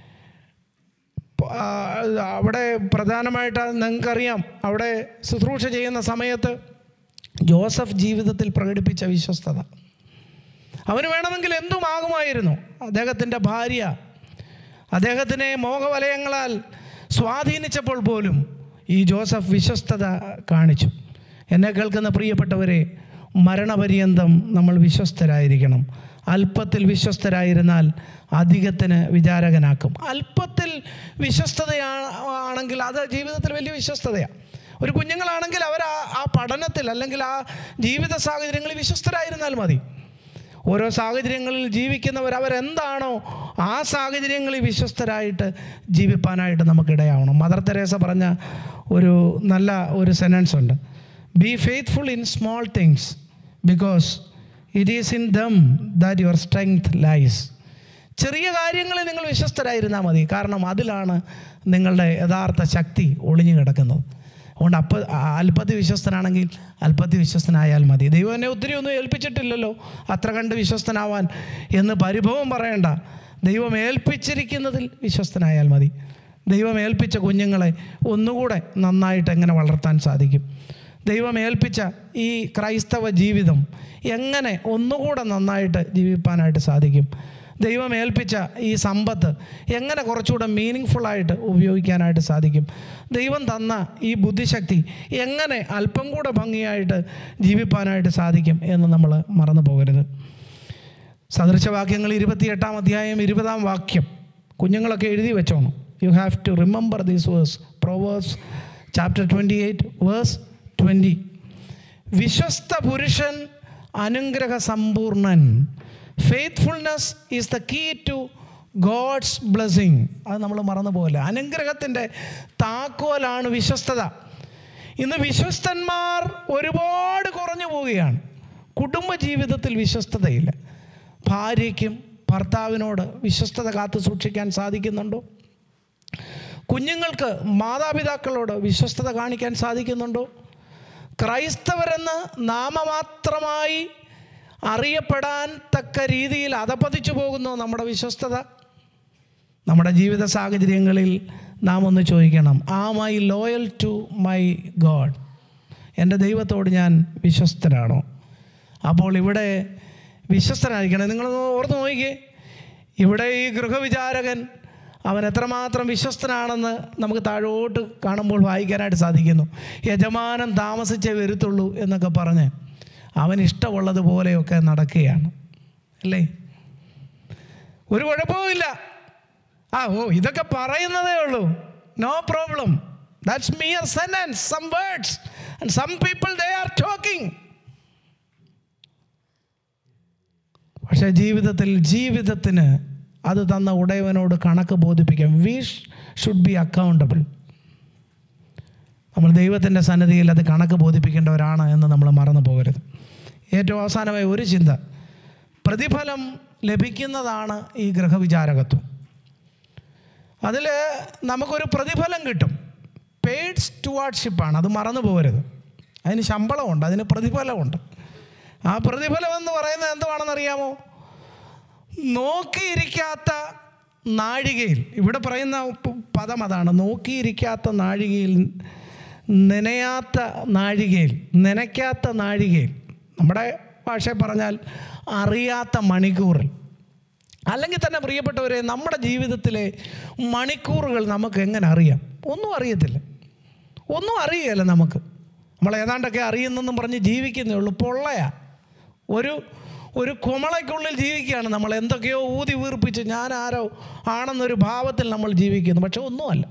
ആ, അവിടെ പ്രധാനമായിട്ട് നിങ്ങൾക്കറിയാം അവിടെ ശുശ്രൂഷ ചെയ്യുന്ന സമയത്ത് ജോസഫ് ജീവിതത്തിൽ പ്രകടിപ്പിച്ച വിശ്വസ്തത അവന് വേണമെങ്കിൽ എന്തുമാകുമായിരുന്നു അദ്ദേഹത്തിൻ്റെ ഭാര്യ അദ്ദേഹത്തിനെ മോഹവലയങ്ങളാൽ സ്വാധീനിച്ചപ്പോൾ പോലും ഈ ജോസഫ് വിശ്വസ്തത കാണിച്ചു എന്നെ കേൾക്കുന്ന പ്രിയപ്പെട്ടവരെ മരണപര്യന്തം നമ്മൾ വിശ്വസ്തരായിരിക്കണം അല്പത്തിൽ വിശ്വസ്തരായിരുന്നാൽ അധികത്തിന് വിചാരകനാക്കും അല്പത്തിൽ വിശ്വസ്തതയാണ് ആണെങ്കിൽ അത് ജീവിതത്തിൽ വലിയ വിശ്വസ്തതയാണ് ഒരു കുഞ്ഞുങ്ങളാണെങ്കിൽ അവർ ആ ആ പഠനത്തിൽ അല്ലെങ്കിൽ ആ ജീവിത സാഹചര്യങ്ങളിൽ വിശ്വസ്തരായിരുന്നാൽ മതി ഓരോ സാഹചര്യങ്ങളിൽ ജീവിക്കുന്നവർ അവരെന്താണോ ആ സാഹചര്യങ്ങളിൽ വിശ്വസ്തരായിട്ട് ജീവിപ്പാനായിട്ട് നമുക്കിടയാവണം മദർ തെരേസ പറഞ്ഞ ഒരു നല്ല ഒരു സെനൻസ് ഉണ്ട് be faithful in small things because it is in them that your strength lies ചെറിയ കാര്യങ്ങളിൽ നിങ്ങൾ വിശ്വസ്തരായിരുന്നാൽ മതി കാരണം അതിലാണ് നിങ്ങളുടെ യഥാർത്ഥ ശക്തി ഒളിഞ്ഞു കിടക്കുന്നത് അതുകൊണ്ട് അപ്പ അല്പത്തി വിശ്വസ്തനാണെങ്കിൽ അല്പത്തി വിശ്വസ്തനായാൽ മതി ദൈവം എന്നെ ഒത്തിരി ഒന്നും ഏൽപ്പിച്ചിട്ടില്ലല്ലോ അത്ര കണ്ട് വിശ്വസ്തനാവാൻ എന്ന് പരിഭവം പറയണ്ട ദൈവം ഏൽപ്പിച്ചിരിക്കുന്നതിൽ വിശ്വസ്തനായാൽ മതി ദൈവം ഏൽപ്പിച്ച കുഞ്ഞുങ്ങളെ ഒന്നുകൂടെ നന്നായിട്ട് എങ്ങനെ വളർത്താൻ സാധിക്കും ദൈവം ഏൽപ്പിച്ച ഈ ക്രൈസ്തവ ജീവിതം എങ്ങനെ ഒന്നുകൂടെ നന്നായിട്ട് ജീവിപ്പാനായിട്ട് സാധിക്കും ദൈവം ഏൽപ്പിച്ച ഈ സമ്പത്ത് എങ്ങനെ കുറച്ചുകൂടെ മീനിങ് ഫുള്ളായിട്ട് ഉപയോഗിക്കാനായിട്ട് സാധിക്കും ദൈവം തന്ന ഈ ബുദ്ധിശക്തി എങ്ങനെ അല്പം കൂടെ ഭംഗിയായിട്ട് ജീവിപ്പാനായിട്ട് സാധിക്കും എന്ന് നമ്മൾ മറന്നു പോകരുത് സദൃശവാക്യങ്ങൾ ഇരുപത്തിയെട്ടാം അധ്യായം ഇരുപതാം വാക്യം കുഞ്ഞുങ്ങളൊക്കെ എഴുതി വെച്ചോണം you have to remember these verse Proverbs chapter twenty eight verse twenty വിശ്വസ്ത പുരുഷൻ അനുഗ്രഹ സമ്പൂർണൻ faithfulness is the key to God's blessing അത് നമ്മൾ മറന്നു പോകല്ല അനുഗ്രഹത്തിൻ്റെ താക്കോലാണ് വിശ്വസ്തത ഇന്ന് വിശ്വസ്തന്മാർ ഒരുപാട് കുറഞ്ഞു പോവുകയാണ് കുടുംബജീവിതത്തിൽ വിശ്വസ്തതയില്ല ഭാര്യയ്ക്കും ഭർത്താവിനോട് വിശ്വസ്തത കാത്തു സൂക്ഷിക്കാൻ സാധിക്കുന്നുണ്ടോ കുഞ്ഞുങ്ങൾക്ക് മാതാപിതാക്കളോട് വിശ്വസ്തത കാണിക്കാൻ സാധിക്കുന്നുണ്ടോ ക്രൈസ്തവരെന്ന് നാമമാത്രമായി അറിയപ്പെടാൻ തക്ക രീതിയിൽ അധപ്പതിച്ചു പോകുന്നു നമ്മുടെ വിശ്വസ്തത നമ്മുടെ ജീവിത സാഹചര്യങ്ങളിൽ നാം ഒന്ന് ചോദിക്കണം ആ my loyal to my God എൻ്റെ ദൈവത്തോട് ഞാൻ വിശ്വസ്തനാണോ അപ്പോൾ ഇവിടെ വിശ്വസ്തനായിരിക്കണം നിങ്ങളൊന്ന് ഓർത്ത് നോക്കിക്കേ ഇവിടെ ഈ ഗൃഹവിചാരകൻ അവൻ എത്രമാത്രം വിശ്വസ്തനാണെന്ന് നമുക്ക് താഴോട്ട് കാണുമ്പോൾ വായിക്കാനായിട്ട് സാധിക്കുന്നു യജമാനൻ താമസിച്ചേ വരുത്തുള്ളൂ എന്നൊക്കെ പറഞ്ഞ് അവൻ ഇഷ്ടമുള്ളതുപോലെയൊക്കെ നടക്കുകയാണ് അല്ലേ ഒരു കുഴപ്പവുമില്ല ആ ഓ ഇതൊക്കെ പറയുന്നതേ ഉള്ളൂ no problem that's mere sentence some words and some people they are talking പക്ഷേ ജീവിതത്തിൽ ജീവിതത്തിന് അത് തന്ന ഉടയവനോട് കണക്ക് ബോധിപ്പിക്കാം വി ഷുഡ് ബി അക്കൗണ്ടബിൾ നമ്മൾ ദൈവത്തിൻ്റെ സന്നിധിയിൽ അത് കണക്ക് ബോധിപ്പിക്കേണ്ടവരാണ് എന്ന് നമ്മൾ മറന്നു പോകരുത് ഏറ്റവും അവസാനമായി ഒരു ചിന്ത പ്രതിഫലം ലഭിക്കുന്നതാണ് ഈ ഗ്രഹവിചാരകത്വം അതിൽ നമുക്കൊരു പ്രതിഫലം കിട്ടും പെയ്ഡ് സ്റ്റുവാർഡ്ഷിപ്പാണ് അത് മറന്നു പോകരുത് അതിന് ശമ്പളമുണ്ട് അതിന് പ്രതിഫലമുണ്ട് ആ പ്രതിഫലം എന്ന് പറയുന്നത് എന്തുവാണെന്നറിയാമോ നോക്കിയിരിക്കാത്ത നാഴികയിൽ ഇവിടെ പറയുന്ന പ- പദം അതാണ് നോക്കിയിരിക്കാത്ത നാഴികയിൽ നനയാത്ത നാഴികയിൽ നനയ്ക്കാത്ത നാഴികയിൽ നമ്മുടെ ഭാഷയിൽ പറഞ്ഞാൽ അറിയാത്ത മണിക്കൂറിൽ അല്ലെങ്കിൽ തന്നെ പ്രിയപ്പെട്ടവരെ നമ്മുടെ ജീവിതത്തിലെ മണിക്കൂറുകൾ നമുക്ക് എങ്ങനെ അറിയാം ഒന്നും അറിയത്തില്ല ഒന്നും അറിയുകയില്ല നമുക്ക് നമ്മൾ ഏതാണ്ടൊക്കെ അറിയുന്നെന്നും പറഞ്ഞ് ജീവിക്കുന്നേ ഉള്ളൂ പൊള്ളയാ ഒരു ഒരു കുമളയ്ക്കുള്ളിൽ ജീവിക്കുകയാണ് നമ്മൾ എന്തൊക്കെയോ ഊതി വീർപ്പിച്ച് ഞാൻ ആരോ ആണെന്നൊരു ഭാവത്തിൽ നമ്മൾ ജീവിക്കുന്നു പക്ഷെ ഒന്നുമല്ല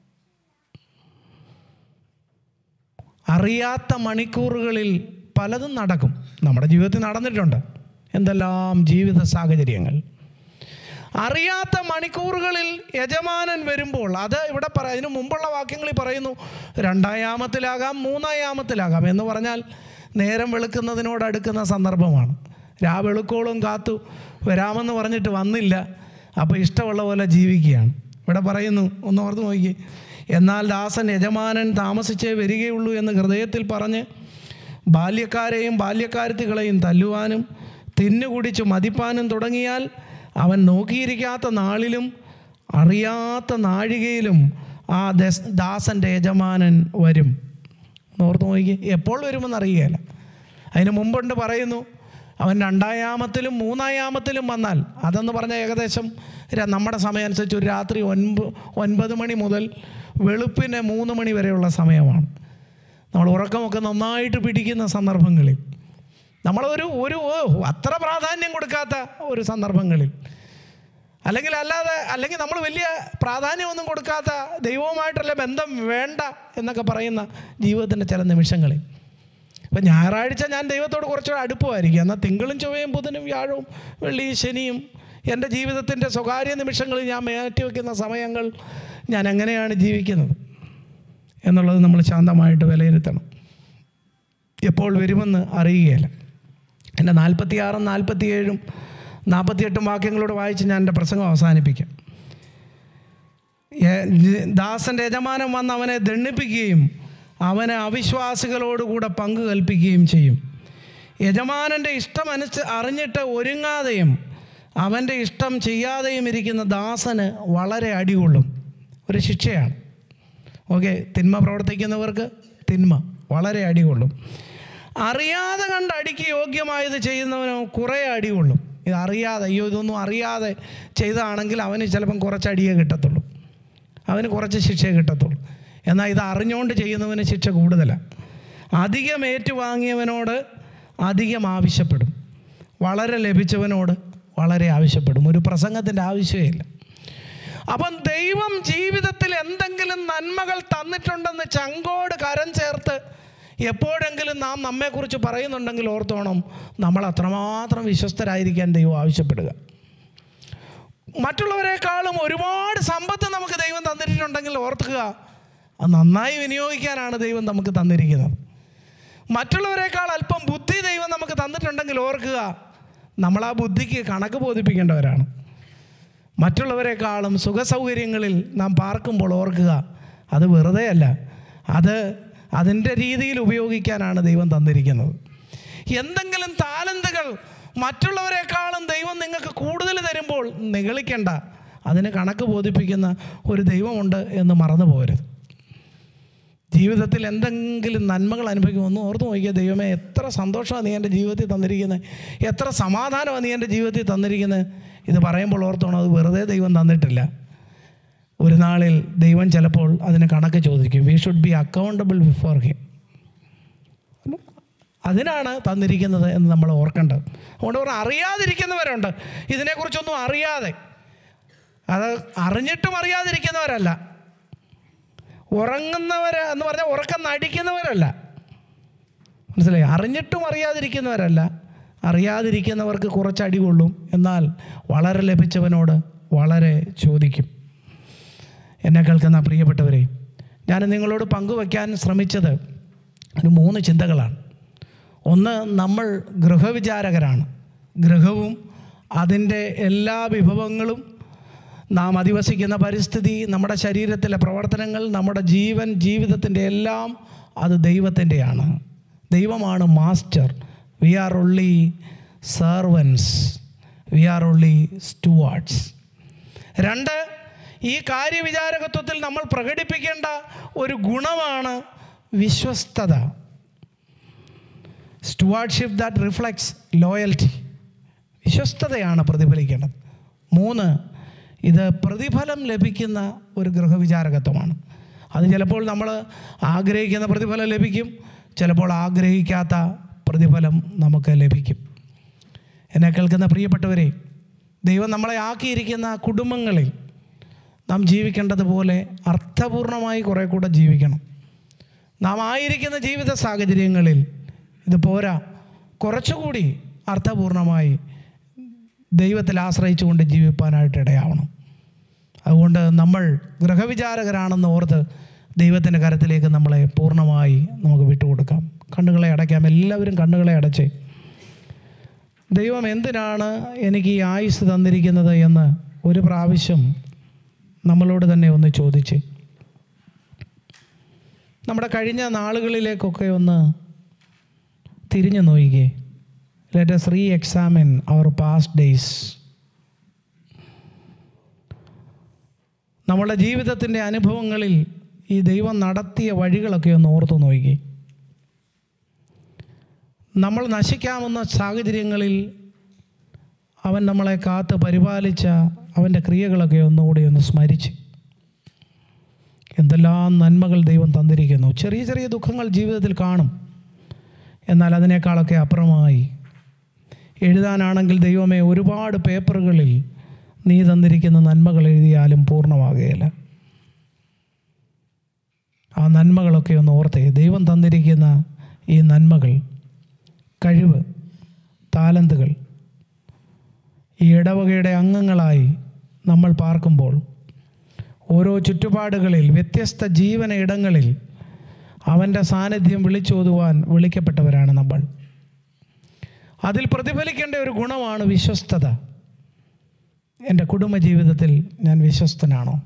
അറിയാത്ത മണിക്കൂറുകളിൽ പലതും നടക്കും നമ്മുടെ ജീവിതത്തിൽ നടന്നിട്ടുണ്ട് എന്തെല്ലാം ജീവിത സാഹചര്യങ്ങൾ അറിയാത്ത മണിക്കൂറുകളിൽ യജമാനൻ വരുമ്പോൾ അത് ഇവിടെ പറ അതിന് മുമ്പുള്ള വാക്യങ്ങളിൽ പറയുന്നു രണ്ടായാമത്തിലാകാം മൂന്നായാമത്തിലാകാം എന്ന് പറഞ്ഞാൽ നേരം വെളുക്കുന്നതിനോട് അടുക്കുന്ന സന്ദർഭമാണ് രാവെളുക്കോളം കാത്തു വരാമെന്ന് പറഞ്ഞിട്ട് വന്നില്ല അപ്പോൾ ഇഷ്ടമുള്ള പോലെ ജീവിക്കുകയാണ് ഇവിടെ പറയുന്നു ഒന്ന് ഓർത്ത് നോക്കി എന്നാൽ ദാസൻ യജമാനൻ താമസിച്ചേ വരികയുള്ളൂ എന്ന് ഹൃദയത്തിൽ പറഞ്ഞ് ബാല്യക്കാരെയും ബാല്യക്കാരത്തികളെയും തല്ലുവാനും തിന്നുകുടിച്ച് മതിപ്പാനും തുടങ്ങിയാൽ അവൻ നോക്കിയിരിക്കാത്ത നാളിലും അറിയാത്ത നാഴികയിലും ആ ദസ് ദാസൻ്റെ യജമാനൻ വരും ഓർത്ത് നോക്കി എപ്പോൾ വരുമെന്ന് അറിയുകയില്ല അതിന് മുമ്പുണ്ട് പറയുന്നു അവൻ രണ്ടായാമത്തിലും മൂന്നായാമത്തിലും വന്നാൽ അതെന്ന് പറഞ്ഞാൽ ഏകദേശം ര- നമ്മുടെ സമയം അനുസരിച്ച് ഒരു രാത്രി ഒൻപത് ഒൻപത് മണി മുതൽ വെളുപ്പിന് മൂന്ന് മണി വരെയുള്ള സമയമാണ് നമ്മൾ ഉറക്കമൊക്കെ നന്നായിട്ട് പിടിക്കുന്ന സന്ദർഭങ്ങളിൽ നമ്മളൊരു ഒരു ഓ, അത്ര പ്രാധാന്യം കൊടുക്കാത്ത ഒരു സന്ദർഭങ്ങളിൽ അല്ലെങ്കിൽ അല്ലാതെ അല്ലെങ്കിൽ നമ്മൾ വലിയ പ്രാധാന്യമൊന്നും കൊടുക്കാത്ത ദൈവവുമായിട്ടുള്ള ബന്ധം വേണ്ട എന്നൊക്കെ പറയുന്ന ജീവിതത്തിൻ്റെ ചില നിമിഷങ്ങളിൽ ഇപ്പം ഞായറാഴ്ച ഞാൻ ദൈവത്തോട് കുറച്ചുകൂടെ അടുപ്പമായിരിക്കും എന്നാൽ തിങ്കളും ചൊവ്വയും ബുധനും വ്യാഴവും വെള്ളിയും ശനിയും എൻ്റെ ജീവിതത്തിൻ്റെ സ്വകാര്യ നിമിഷങ്ങളിൽ ഞാൻ മാറ്റിവെക്കുന്ന സമയങ്ങൾ ഞാൻ എങ്ങനെയാണ് ജീവിക്കുന്നത് എന്നുള്ളത് നമ്മൾ ശാന്തമായിട്ട് വിലയിരുത്തണം എപ്പോൾ വരുമെന്ന് അറിയുകയില്ല എൻ്റെ നാൽപ്പത്തിയാറും നാൽപ്പത്തിയേഴും നാൽപ്പത്തിയെട്ടും വാക്യങ്ങളോട് വായിച്ച് ഞാൻ എൻ്റെ പ്രസംഗം അവസാനിപ്പിക്കാം ഏ- ദാസൻ്റെ യജമാനൻ വന്ന് അവനെ ദണ്ണിപ്പിക്കുകയും അവനെ അവിശ്വാസികളോടുകൂടെ പങ്ക് കൽപ്പിക്കുകയും ചെയ്യും യജമാനൻ്റെ ഇഷ്ടം അനുസ അറിഞ്ഞിട്ട് ഒരുങ്ങാതെയും അവൻ്റെ ഇഷ്ടം ചെയ്യാതെയും ഇരിക്കുന്ന ദാസന് വളരെ അടികൊള്ളും ഒരു ശിക്ഷയാണ് ഓക്കെ തിന്മ പ്രവർത്തിക്കുന്നവർക്ക് തിന്മ വളരെ അടികൊള്ളും അറിയാതെ കണ്ട് അടിക്ക് യോഗ്യമായത് ചെയ്യുന്നവനോ കുറേ അടികൊള്ളും ഇത് അറിയാതെ അയ്യോ ഇതൊന്നും അറിയാതെ ചെയ്തതാണെങ്കിൽ അവന് ചിലപ്പം കുറച്ച് അടിയേ കിട്ടത്തുള്ളൂ അവന് കുറച്ച് ശിക്ഷയെ കിട്ടത്തുള്ളൂ എന്നാൽ ഇത് അറിഞ്ഞുകൊണ്ട് ചെയ്യുന്നവന് ശിക്ഷ കൂടുതലാണ് അധികം ഏറ്റുവാങ്ങിയവനോട് അധികം ആവശ്യപ്പെടും വളരെ ലഭിച്ചവനോട് വളരെ ആവശ്യപ്പെടും ഒരു പ്രസംഗത്തിൻ്റെ ആവശ്യമില്ല അപ്പം ദൈവം ജീവിതത്തിൽ എന്തെങ്കിലും നന്മകൾ തന്നിട്ടുണ്ടെന്ന് ചങ്കോട് കരം ചേർത്ത് എപ്പോഴെങ്കിലും നാം നമ്മെക്കുറിച്ച് പറയുന്നുണ്ടെങ്കിൽ ഓർത്തോണം നമ്മൾ അത്രമാത്രം വിശ്വസ്തരായിരിക്കാൻ ദൈവം ആവശ്യപ്പെടുക മറ്റുള്ളവരെക്കാളും ഒരുപാട് സമ്പത്ത് നമുക്ക് ദൈവം തന്നിട്ടുണ്ടെങ്കിൽ ഓർക്കുക അത് നന്നായി വിനിയോഗിക്കാനാണ് ദൈവം നമുക്ക് തന്നിരിക്കുന്നത് മറ്റുള്ളവരെക്കാൾ അല്പം ബുദ്ധി ദൈവം നമുക്ക് തന്നിട്ടുണ്ടെങ്കിൽ ഓർക്കുക നമ്മൾ ആ ബുദ്ധിക്ക് കണക്ക് ബോധിപ്പിക്കേണ്ടവരാണ് മറ്റുള്ളവരെക്കാളും സുഖസൗകര്യങ്ങളിൽ നാം പാർക്കുമ്പോൾ ഓർക്കുക അത് വെറുതെ അല്ല അത് അതിൻ്റെ രീതിയിൽ ഉപയോഗിക്കാനാണ് ദൈവം തന്നിരിക്കുന്നത് എന്തെങ്കിലും താലന്തുകൾ മറ്റുള്ളവരെക്കാളും ദൈവം നിങ്ങൾക്ക് കൂടുതൽ തരുമ്പോൾ നിഗളിക്കണ്ട അതിന് കണക്ക് ബോധിപ്പിക്കുന്ന ഒരു ദൈവമുണ്ട് എന്ന് മറന്നു പോകരുത് ജീവിതത്തിൽ എന്തെങ്കിലും നന്മകൾ അനുഭവിക്കും ഒന്ന് ഓർത്ത് നോക്കിയ ദൈവമേ എത്ര സന്തോഷമാണ് നീ എൻ്റെ ജീവിതത്തിൽ തന്നിരിക്കുന്നത് എത്ര സമാധാനമാണ് നീ എൻ്റെ ജീവിതത്തിൽ തന്നിരിക്കുന്നത് ഇത് പറയുമ്പോൾ ഓർത്തോണം അത് വെറുതെ ദൈവം തന്നിട്ടില്ല ഒരു നാളിൽ ദൈവം ചിലപ്പോൾ അതിന് കണക്ക് ചോദിക്കും we should be accountable before him അതിനാണ് തന്നിരിക്കുന്നത് എന്ന് നമ്മൾ ഓർക്കേണ്ടത് അതുകൊണ്ട് പറഞ്ഞാൽ അറിയാതിരിക്കുന്നവരുണ്ട് ഇതിനെക്കുറിച്ചൊന്നും അറിയാതെ അത് അറിഞ്ഞിട്ടും അറിയാതിരിക്കുന്നവരല്ല ഉറങ്ങുന്നവർ എന്ന് പറഞ്ഞാൽ ഉറക്കം നടിക്കുന്നവരല്ല മനസ്സിലായി അറിഞ്ഞിട്ടും അറിയാതിരിക്കുന്നവരല്ല അറിയാതിരിക്കുന്നവർക്ക് കുറച്ച് അടി കൊള്ളും എന്നാൽ വളരെ ലഭിച്ചവനോട് വളരെ ചോദിക്കും എന്നെ കേൾക്കുന്ന പ്രിയപ്പെട്ടവരെ ഞാൻ നിങ്ങളോട് പങ്കുവയ്ക്കാൻ ശ്രമിച്ചത് ഒരു മൂന്ന് ചിന്തകളാണ് ഒന്ന് നമ്മൾ ഗൃഹവിചാരകരാണ് ഗൃഹവും അതിൻ്റെ എല്ലാ വിഭവങ്ങളും നാം അധിവസിക്കുന്ന പരിസ്ഥിതി നമ്മുടെ ശരീരത്തിലെ പ്രവർത്തനങ്ങൾ നമ്മുടെ ജീവൻ ജീവിതത്തിൻ്റെ എല്ലാം അത് ദൈവത്തിൻ്റെയാണ് ദൈവമാണ് master we are only servants we are only stewards രണ്ട് ഈ കാര്യവിചാരകത്വത്തിൽ നമ്മൾ പ്രകടിപ്പിക്കേണ്ട ഒരു ഗുണമാണ് വിശ്വസ്തത സ്റ്റുവാർഡ്ഷിപ്പ് ദാറ്റ് റിഫ്ലക്ട്സ് ലോയൽറ്റി വിശ്വസ്തതയാണ് പ്രതിഫലിക്കേണ്ടത് മൂന്ന് ഇത് പ്രതിഫലം ലഭിക്കുന്ന ഒരു ഗൃഹവിചാരകത്വമാണ് അത് ചിലപ്പോൾ നമ്മൾ ആഗ്രഹിക്കുന്ന പ്രതിഫലം ലഭിക്കും ചിലപ്പോൾ ആഗ്രഹിക്കാത്ത പ്രതിഫലം നമുക്ക് ലഭിക്കും എന്നെ കേൾക്കുന്ന പ്രിയപ്പെട്ടവരെ ദൈവം നമ്മളെ ആക്കിയിരിക്കുന്ന കുടുംബങ്ങളിൽ നാം ജീവിക്കേണ്ടതുപോലെ അർത്ഥപൂർണമായി കുറേ കൂടെ ജീവിക്കണം നാം ആയിരിക്കുന്ന ജീവിത സാഹചര്യങ്ങളിൽ ഇത് പോരാ കുറച്ചുകൂടി അർത്ഥപൂർണമായി ദൈവത്തിൽ ആശ്രയിച്ചുകൊണ്ട് ജീവിപ്പാനായിട്ട് ഇടയാവണം അതുകൊണ്ട് നമ്മൾ ഗൃഹവിചാരകരാണെന്ന് ഓർത്ത് ദൈവത്തിൻ്റെ കരത്തിലേക്ക് നമ്മളെ പൂർണ്ണമായി നമുക്ക് വിട്ടുകൊടുക്കാം കണ്ണുകളെ അടയ്ക്കാം എല്ലാവരും കണ്ണുകളെ അടച്ച് ദൈവം എന്തിനാണ് എനിക്ക് ഈ ആയുസ് തന്നിരിക്കുന്നത് എന്ന് ഒരു പ്രാവശ്യം നമ്മളോട് തന്നെ ഒന്ന് ചോദിച്ച് നമ്മുടെ കഴിഞ്ഞ നാളുകളിലേക്കൊക്കെ ഒന്ന് തിരിഞ്ഞു നോയിക്കേ let's reexamine our past days നമ്മുടെ ജീവിതത്തിൻ്റെ അനുഭവങ്ങളിൽ ഈ ദൈവം നടത്തിയ വഴികളൊക്കെ ഒന്ന് ഓർത്തു നോക്കി നമ്മൾ നശിക്കാവുന്ന സാഹചര്യങ്ങളിൽ അവൻ നമ്മളെ കാത്ത് പരിപാലിച്ച അവൻ്റെ ക്രിയകളൊക്കെ ഒന്നുകൂടി ഒന്ന് സ്മരിച്ച് എന്തെല്ലാം നന്മകൾ ദൈവം തന്നിരിക്കുന്നു ചെറിയ ചെറിയ ദുഃഖങ്ങൾ ജീവിതത്തിൽ കാണും എന്നാൽ അതിനേക്കാളൊക്കെ അപ്പുറമായി എഴുതാനാണെങ്കിൽ ദൈവമേ ഒരുപാട് പേപ്പറുകളിൽ നീ തന്നിരിക്കുന്ന നന്മകൾ എഴുതിയാലും പൂർണ്ണമാകുകയില്ല ആ നന്മകളൊക്കെ ഒന്ന് ഓർത്തേ ദൈവം തന്നിരിക്കുന്ന ഈ നന്മകൾ കഴിവ് താലന്തുകൾ ഈ ഇടവകയുടെ അംഗങ്ങളായി നമ്മൾ പാർക്കുമ്പോൾ ഓരോ ചുറ്റുപാടുകളിൽ വ്യത്യസ്ത ജീവന ഇടങ്ങളിൽ അവൻ്റെ സാന്നിധ്യം വിളിച്ചോതുവാൻ വിളിക്കപ്പെട്ടവരാണ് നമ്മൾ അതിൽ പ്രതിഫലിക്കേണ്ട ഒരു ഗുണമാണ് വിശ്വസ്തത എൻ്റെ കുടുംബജീവിതത്തിൽ ഞാൻ വിശ്വസ്തനാണോ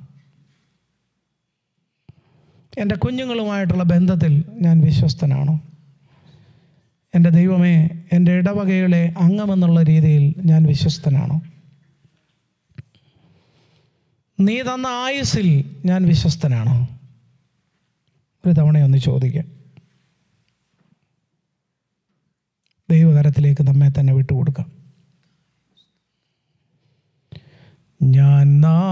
എൻ്റെ കുഞ്ഞുങ്ങളുമായിട്ടുള്ള ബന്ധത്തിൽ ഞാൻ വിശ്വസ്തനാണോ എൻ്റെ ദൈവമേ എൻ്റെ ഇടവകയിലെ അംഗമെന്നുള്ള രീതിയിൽ ഞാൻ വിശ്വസ്തനാണോ നീ തന്ന ആയുസ്സിൽ ഞാൻ വിശ്വസ്തനാണോ ഒരു തവണയൊന്ന് ചോദിക്കാം ദൈവകരത്തിലേക്ക് നമ്മെ തന്നെ വിട്ടുകൊടുക്കാം ഞാൻ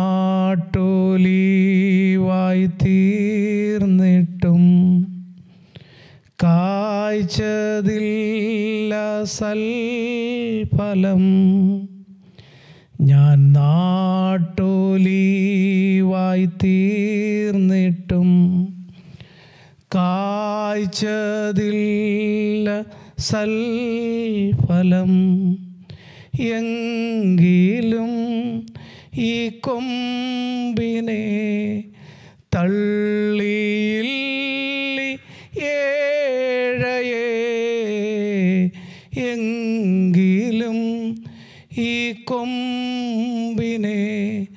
നാട്ടോലീവായി തീർന്നിട്ടും കായ്ച്ചതില്ല സൽഫലം ഞാൻ നാട്ടോലീവായി തീർന്നിട്ടും കായ്ച്ചതില്ല സൽഫലം എങ്കിലും ഈ കൊമ്പിനെ തള്ളിയില്ലി ഏഴയേ എങ്കിലും ഈ കൊമ്പിനെ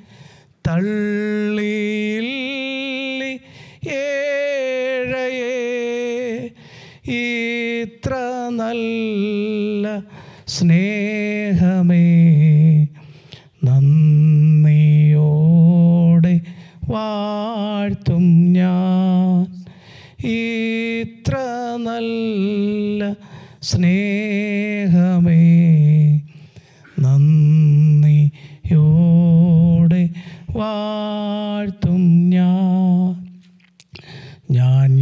തള്ളിയില്ലി ഏഴയേ ഇത്ര നല്ല സ്നേഹമേ നന്ദിയോടെ വാഴ്ത്തും ഞാൻ ഇത്ര നല്ല സ്നേഹമേ നന്ദിയോടെ വാഴ്ത്തും ഞാൻ ഞാൻ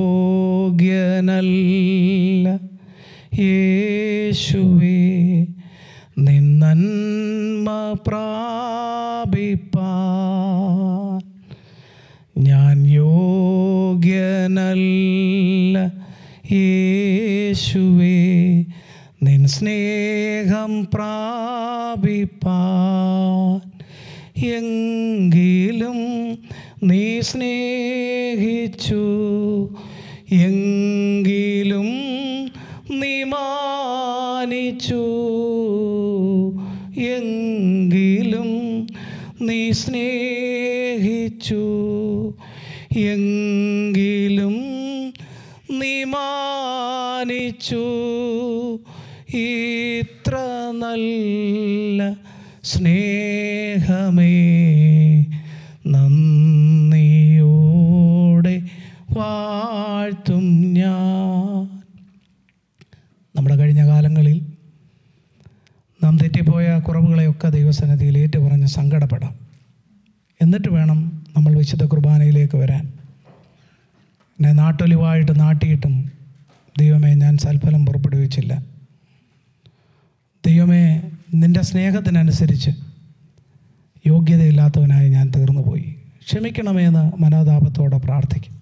യോഗ്യനല്ല യേശുവേ നിന്നന്മ പ്രാപിപ്പാൻ ഞാൻ യോഗ്യനല്ല യേശുവേ നിൻ സ്നേഹം പ്രാപിപ്പാൻ എങ്കിലും നീ സ്നേഹിച്ചു എങ്കിലും നീ മാനിച്ചു എങ്കിലും നീ സ്നേഹിച്ചു എങ്കിലും നീ മാനിച്ചു ഇത്ര നല്ല സ്നേഹമേ നന്ദിയോടെ വാഴ്ത്തും ഞാൻ നമ്മുടെ കഴിഞ്ഞ കാലങ്ങളിൽ നാം തെറ്റിപ്പോയ കുറവുകളെയൊക്കെ ദൈവസന്നിധിയിൽ ഏറ്റുപറഞ്ഞ് സങ്കടപ്പെടാം എന്നിട്ട് വേണം നമ്മൾ വിശുദ്ധ കുർബാനയിലേക്ക് വരാൻ എന്നെ നാട്ടൊലിവായിട്ട് നാട്ടിയിട്ടും ദൈവമേ ഞാൻ സൽഫലം പുറപ്പെടുവിച്ചില്ല ദൈവമേ നിൻ്റെ സ്നേഹത്തിനനുസരിച്ച് യോഗ്യതയില്ലാത്തവനായി ഞാൻ തീർന്നുപോയി ക്ഷമിക്കണമെന്ന് മനോതാപത്തോടെ പ്രാർത്ഥിക്കും